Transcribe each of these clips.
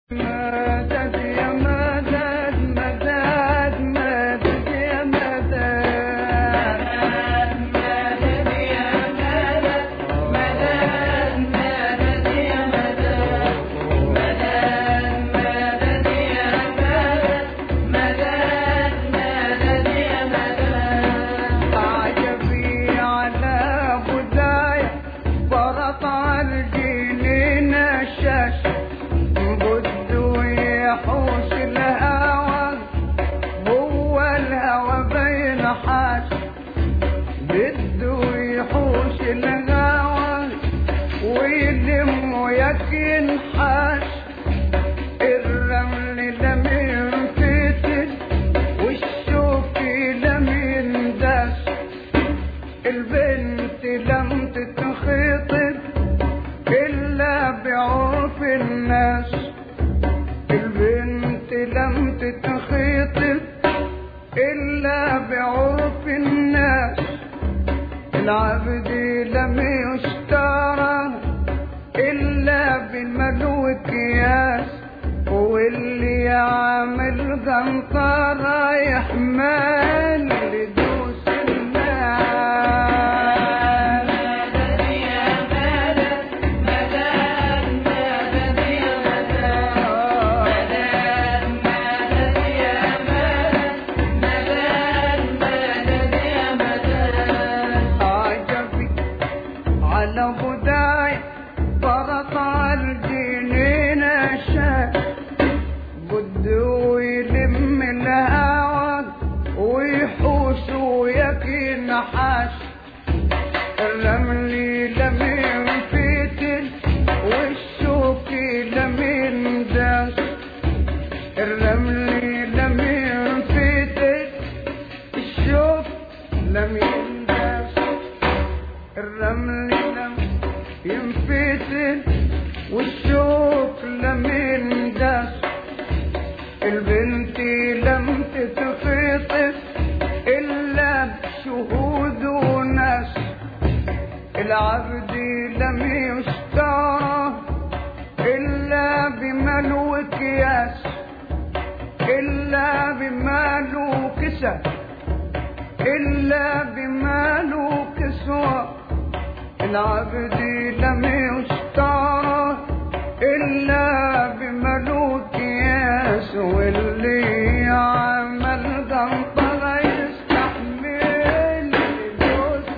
مدد يا مدد مدد مدد يا مدد مدد يا مدد مدد مدد يا مدد مدد مدد يا مدد مدد مدد يا مدد عجبي على بداية فرط الجنين الشاش بده يحوش الهوى هو الهوى بين حاش بده يحوش الهوى ويلم ويكن حاش الرمل لم ينفتل والشوك لم يندس البنت لم تتخطب إلا بعرف الناس البنت لم تتخطب إلا بعرف الناس العبد لم يشترى إلا بالملوك ياس واللي يعمل قنطرة يحمل لدوس الناس مدد يا مدد مدد مدد يا مدد مدد مدد يا مدد مدد مدد يا مدد عجبي على بداي فرط الجنين الشاك بده يلم الهوى ويحوش ويكن حاش الرمل لم ينفتل والشوك لم يندس الرمل لم ينفتل الشوك لم يندس الرمل لم ينفتل والشوك لم يندس البنت لم تتخطف إلا بشهود وناس العبد لم يشترى إلا بمال وكياس إلا بمال وكسى إلا بمال وكسوة العبد لم يشترى إلا بملوك ياس واللي عمل قنطرة يستحمل لدوس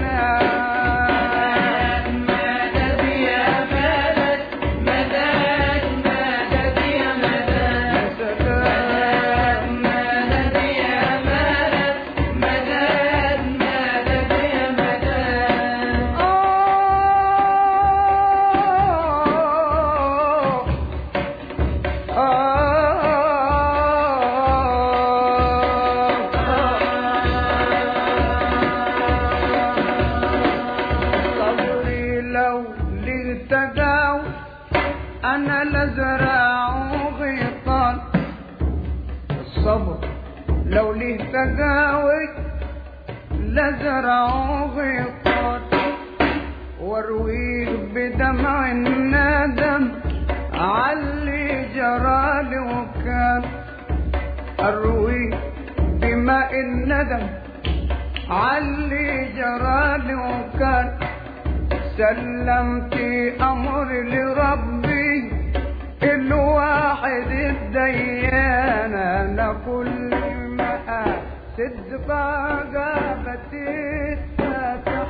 الناس مدد يا مدد مدد مدد يا مدد مدد يا مدد مدد مدد يا مدد صبري لو للتجاوز انا لزرع غيطان الصبر لو ليه تجاوز لزرع غيطان وارويه بدمع الندم علي جرالي وكان ارويه بماء الندم علي جرالي وكان سلمت امري لربي الواحد الديان انا كل ما اسد بغابتي فتح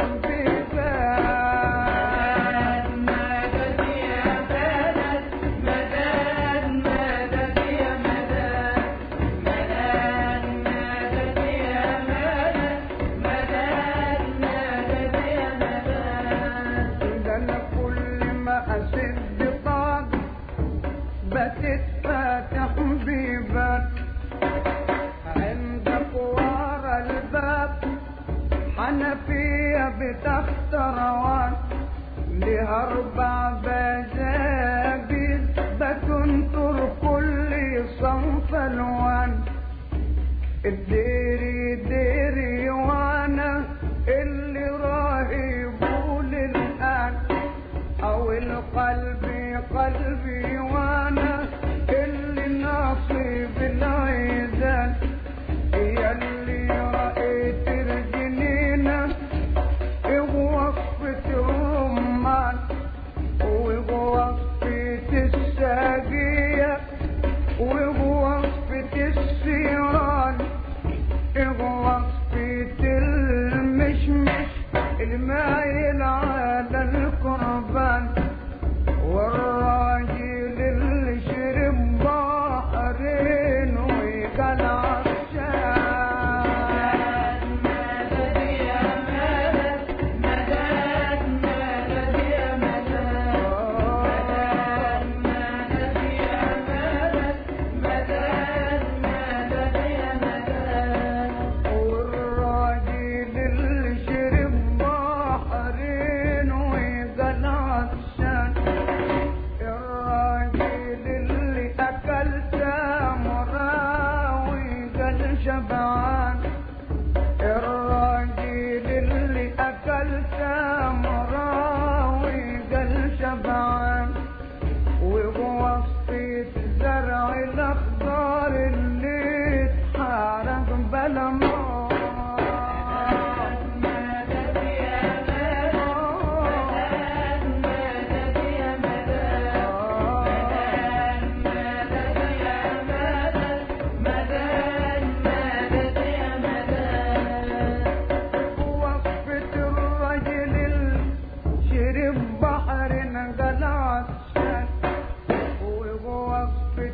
بيبان مدد يا مدد مدد مدد يا مدد مدد مدد يا مدد مدد مدد يا مدد ده انا كل ما اسد طاق بتتفتح بيبان عندك ورا الباب حنفية بتحت روان لها اربع بجابيز بتنطر كل صنف الوان الديري ديري وانا اللي راهبوا للان او القلب قلبي وانا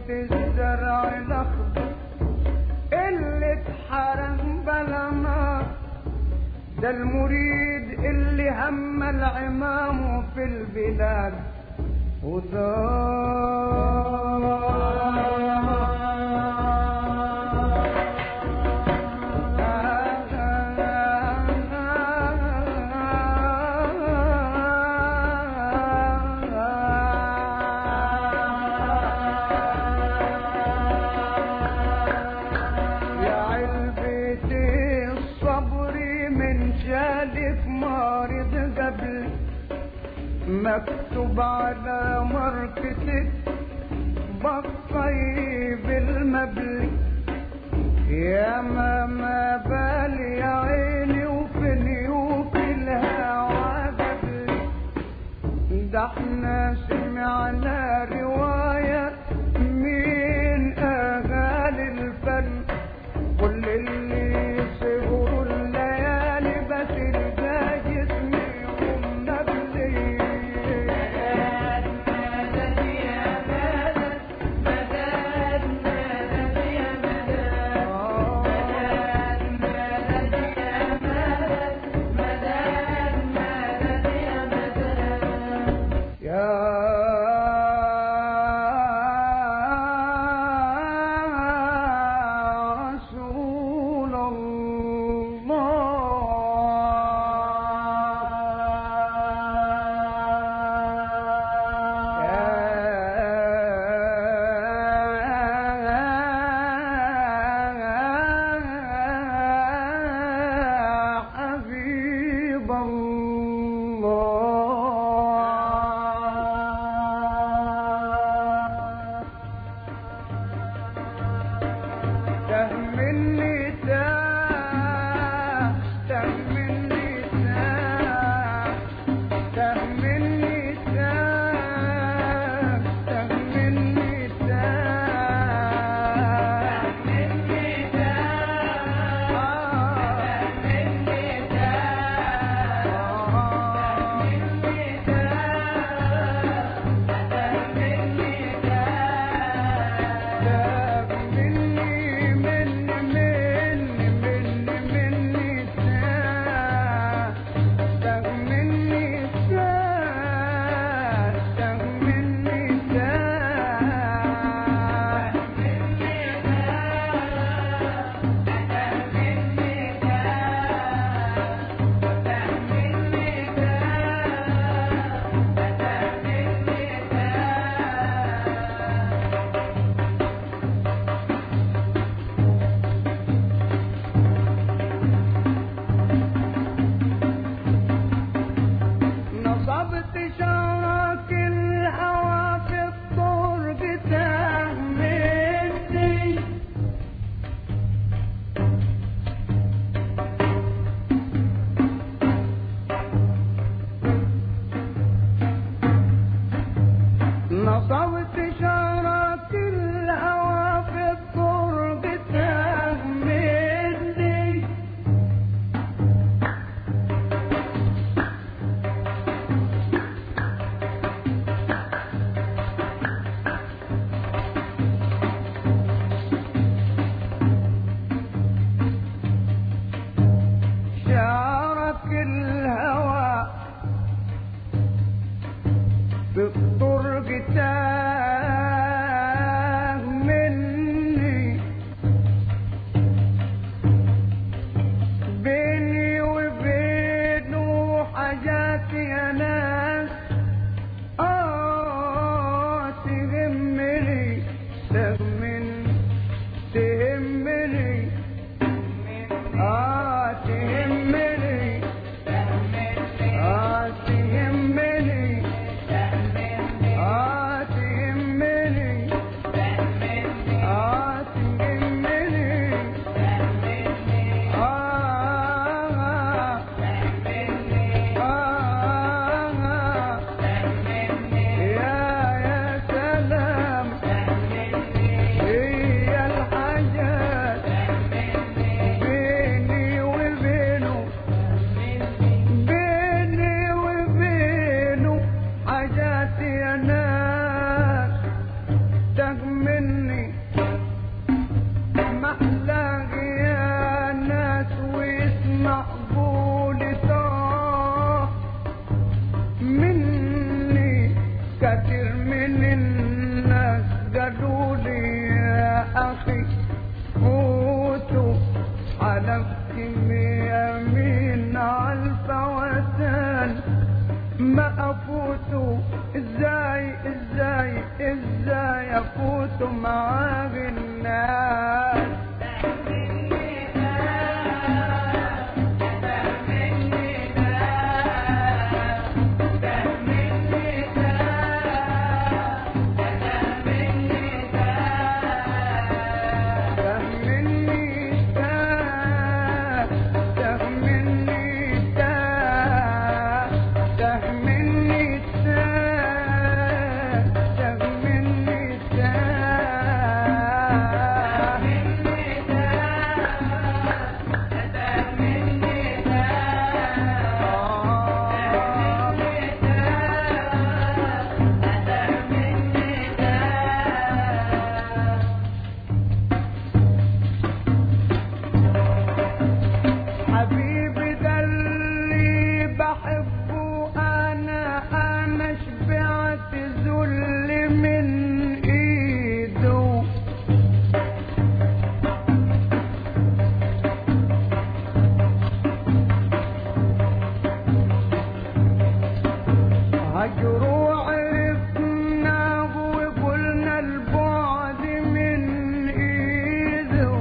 الزرع الاخضر اللي اتحرق بلا نار ده المريد اللي هم العمام في البلاد يا علبة الصبر من جالك مريض قبل مكتوب على مركتك بطيب المبلي يا ماما بالي يا عيني وفي نيوك الهوى قبلي ده احنا سمعنا رواية من أغاني الفن كل اللي يصبروا الليالي بس الجا جسمهم نبلي يا رسول الله يا حبيب الله تهمني تاه تهمني تاه تهمني تاه تهمني تاه تهمني مني مني مني مني مني تاه تهمني تاه تهمني تاه نصبت شراك الهوى في الطرق تهمني نصبت شراك الهوى في الطرق تهمني شارك الهوى بالطرق تاه مني بيني وبينه حاجات يا ناس آه تهمني تهمني تهمني آه تهمني آه تهمني آه تهمني آه تهمني آه آه يا يا سلام أخي فوتوا حلفت بيمين على الفوتان ما أفوتوا ازاي ازاي ازاي أفوتوا مع الناس تهمني تاه تهمني تاه تهمني تاه تهمني تاه حبيبي ده اللي بحبه انا انا شبعت ذل من ايده هجروا عرفناه وقلنا البعد من ايده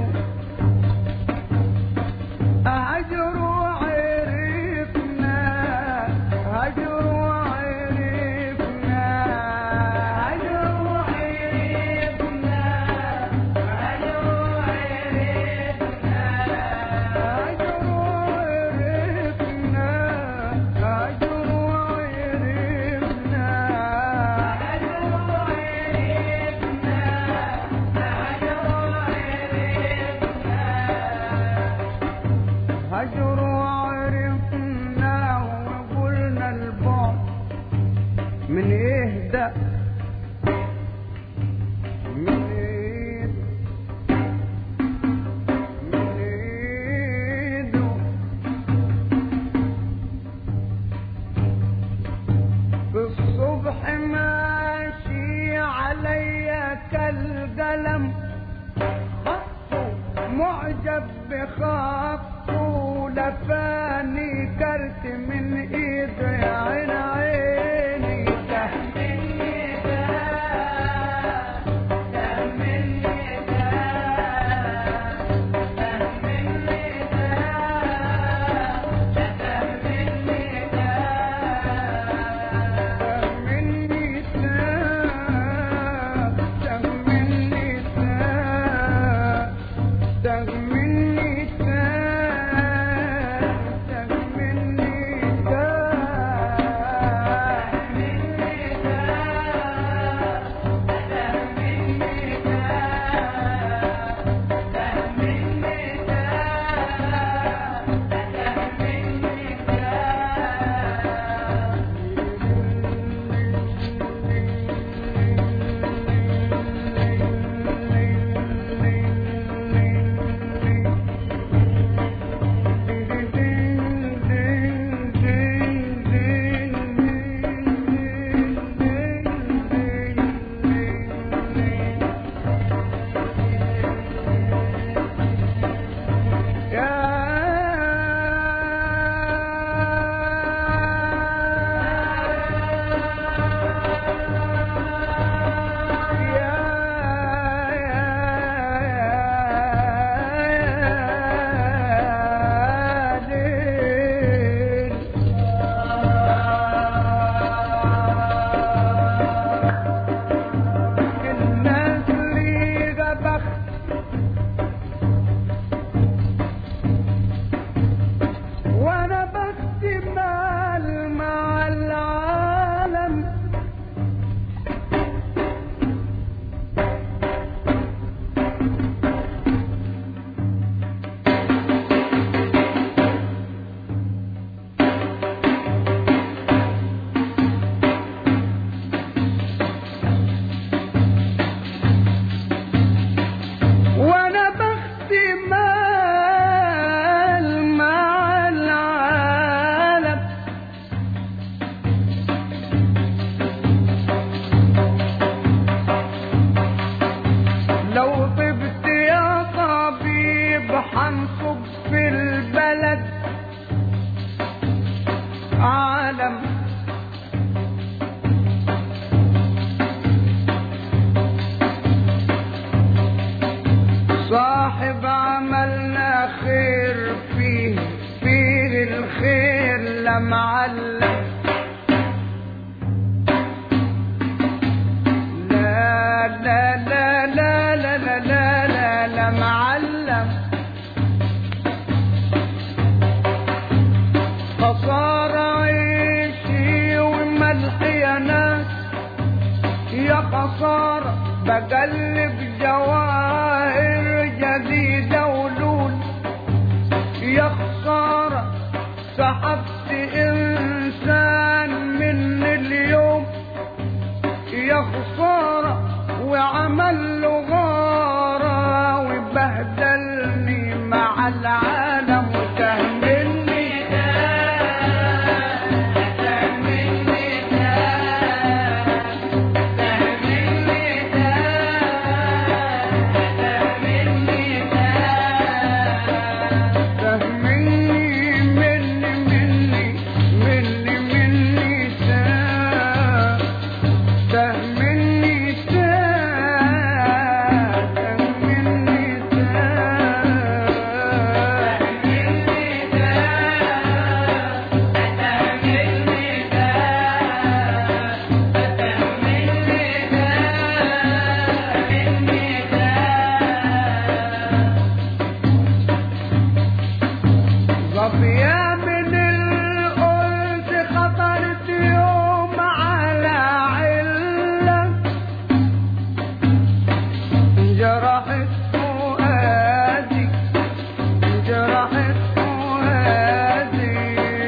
هجروا عرفنا هجروا عرفنا هجروا عرفنا هجروا عرفنا هجروا عرفنا هجروا عرفنا هجروا هجر عرفنا وقلنا البعد من يهدأ من ايد من ايده في الصبح ماشي عليا كالقلم خطه معجب بخطه لفاني كرت من ايده يا عين عيني تهمني ده تهمني ده تهمني ده تهمني ده تهمني ده تهمني ده تهمني تاه تهمني تاه لا معلم لا لا لا لا لا لا لا لا لا معلم خسارة عيشي وملحي يا ناس يا خسارة بقلب جواهر جديدة ولول يا خسارة سحبت إنسان من اليوم يا خسارة وعمل له غارة وبهدلني مع العالم وتهملني تهملني مني مني مني مني ساعة تهملني ساعة تهملني ظبيا من القلت خطرت يوم على علة جرحت فؤادي جرحت فؤادي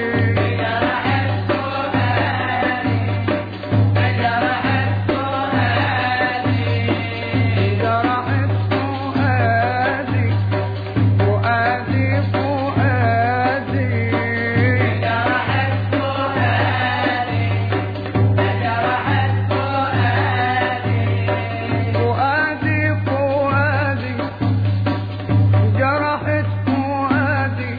جرحت فؤادي فؤادي فؤادي فؤادي فؤادي جرحت فؤادي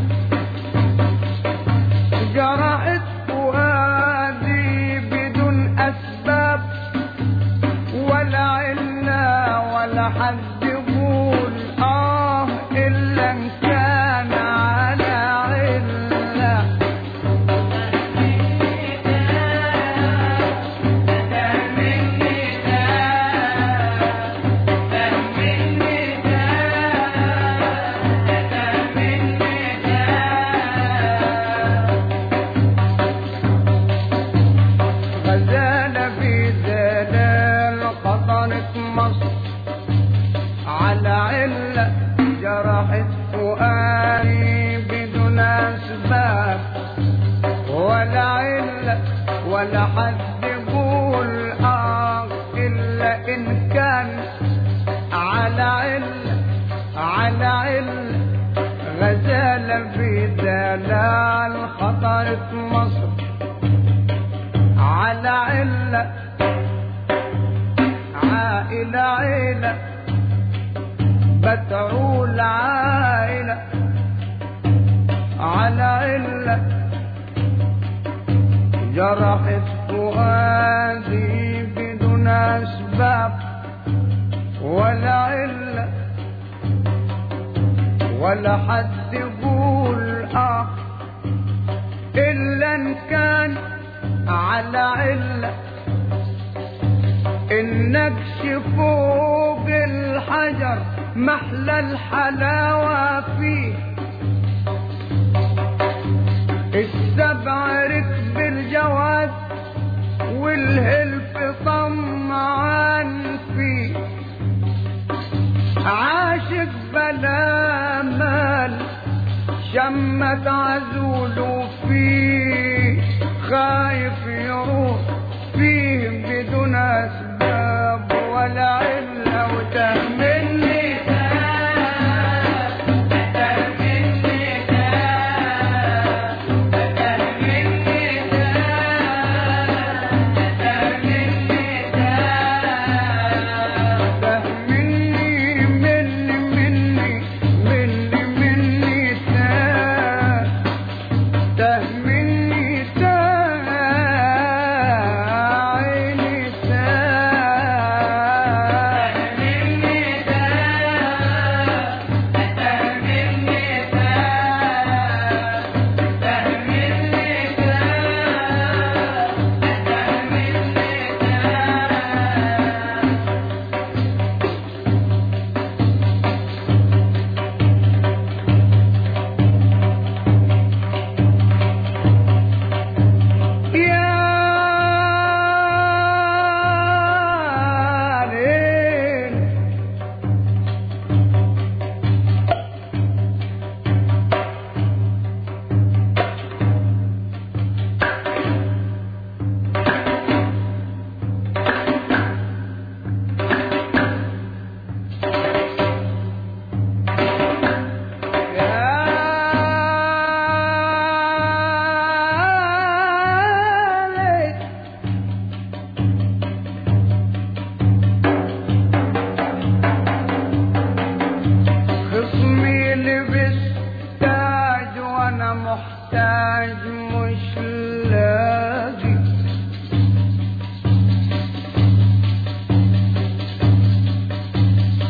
جرحت فؤادي بدون أسباب ولا علة ولا حد يقول آه إلا إن كان على علة غزالة في دلال قطنت مصر على علة جرحت فؤادي بدون أسباب ولا علة ولا حد يقول آه إلا إن كان على علة على علة غزالة في دلال خطرت مصر على علة عائلة عيلة بتعول عائلة على علة جرحت فؤادي بدون أسباب ولا علة ولا حد يقول آه إلا إن كان على علة النقش فوق الحجر محلى الحلاوة فيه السبع ركب الجواد والهلف طمعان فيه عاشق بلا مال شمت عزوله فيه خايف يروح فيه بدون أسباب ولا علة وتهملني تهملني مني مني مني مني تهملني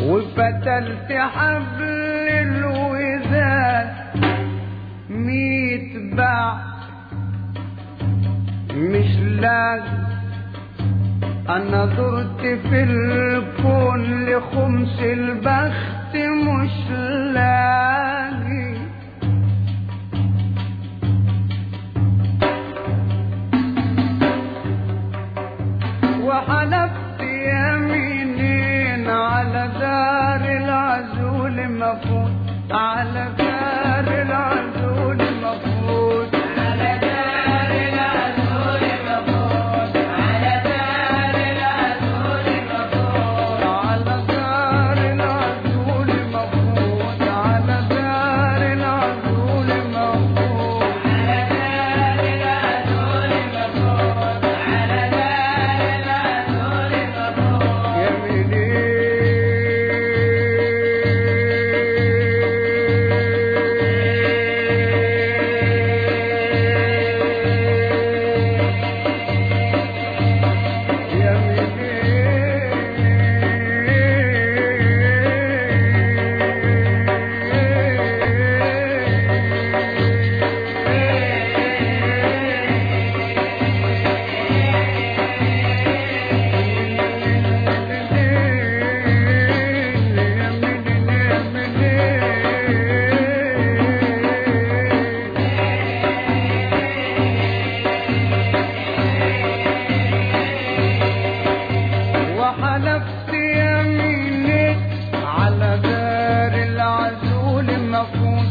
وفتلت حبل الوزان ميت باع مش لاقي انا زرت في الكون لخمس البخت مش لاقي وحلفت يمينين على دار العزول مفوت على دار العزول مفوت على دار العزول مفوت على دار العزول مفوت على دار العزول مفوت على دار العزول مفوت على دار العزول مفوت على دار العزول مفوت وحلفت يميني على دار العزول مفوت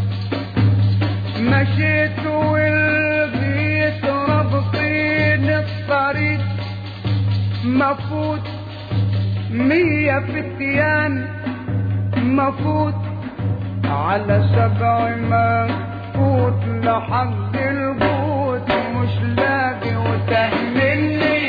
مشيت والبيت ربطين الطريق مفوت مية فتيان مفوت على سبع مفوت لحد البوت مش لاقي وتهملني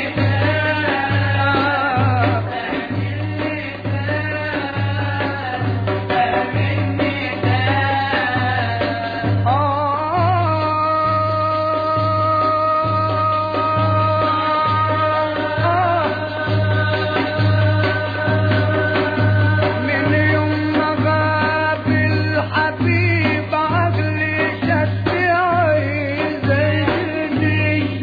من يوم ما غاب الحبيب عقلي شد عايزني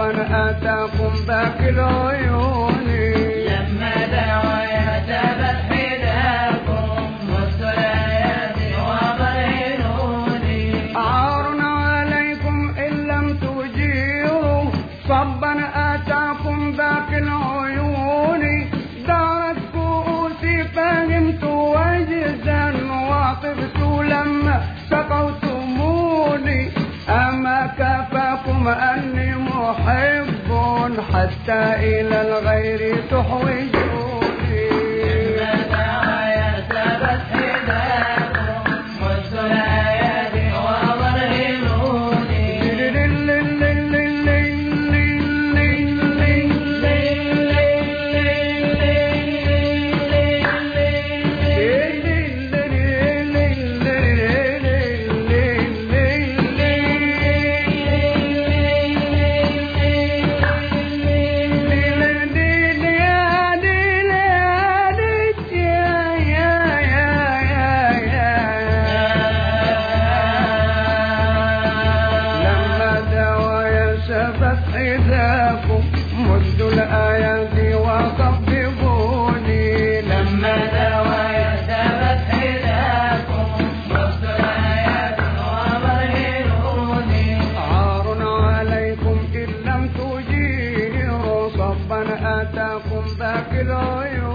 صبا اتاكم باكي العيون لما دعوا تبت حداكم مت الآيات وبرهنوني عار عليكم إن لم تجيروا صبا آتاكم باقي العيون دارت كؤوسي فهمت وجزا وطبت لما سقوتموني أما كفاكم أني محب حتى إلى الغير تحوجوني لما دعوا تبت حداكم مت الآيات وبرهنوني لما دوايا سبت حذاكم مدوا الآيات وصببوني لما دعوا تبت حداكم مت الآيات وبرهنوني عار عليكم إن لم تجيروا صبا آتاكم باقي العيون